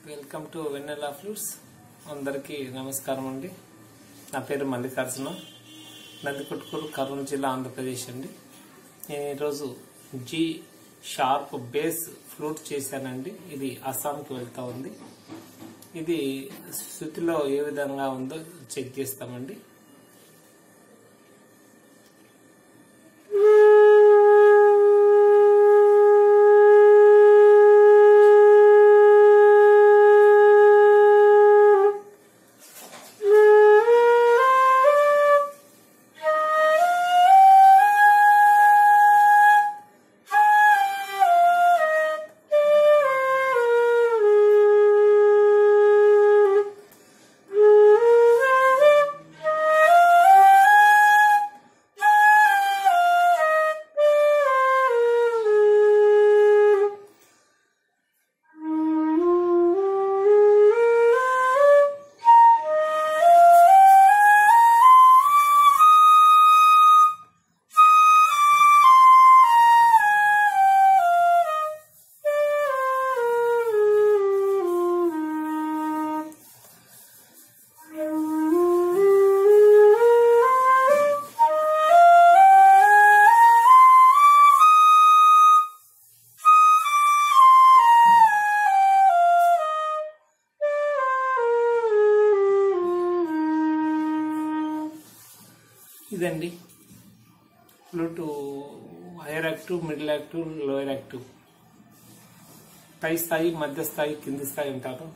welcome to vanilla flutes అందరికీ నమస్కారం అండి నా పేరు మల్లికార్జున నందికొట్కూరు కర్నూలు జిల్లా ఆంధ్రప్రదేశ్ అండి నేను ఈరోజు జీ షార్ప్ బేస్ ఫ్లూట్ చేశానండి ఇది అస్సాంకి వెళ్తా ఉంది ఇది శృతిలో ఏ విధంగా ఉందో చెక్ చేస్తామండి ఇదండి flute higher active middle active lower active పై స్థాయి మధ్య స్థాయి కింది స్థాయి అంటారు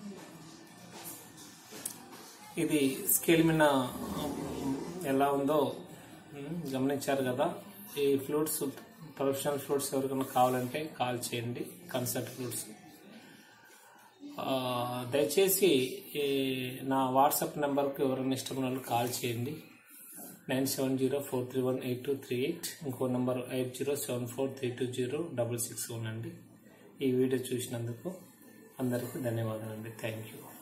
ఇది స్కేల్ మీద ఉమ్, ఎలా ఉందో ఉమ్, గమనించారు కదా ఈ ఫ్లూట్స్ ప్రొఫెషనల్ ఫ్లూట్స్ ఎవరికైనా కావాలంటే కాల్ చేయండి కన్సర్ట్ ఫ్లూట్స్ ఆ, దయచేసి ఈ నా వాట్సాప్ నెంబర్కి ఎవరైనా ఇష్టమైన వాళ్ళు కాల్ చేయండి nine seven zero four three one eight two three eight ఇంకో number eight zero seven four three two zero double six one అండి ఈ వీడియో చూసినందుకు అందరికీ ధన్యవాదాలండి థ్యాంక్ యూ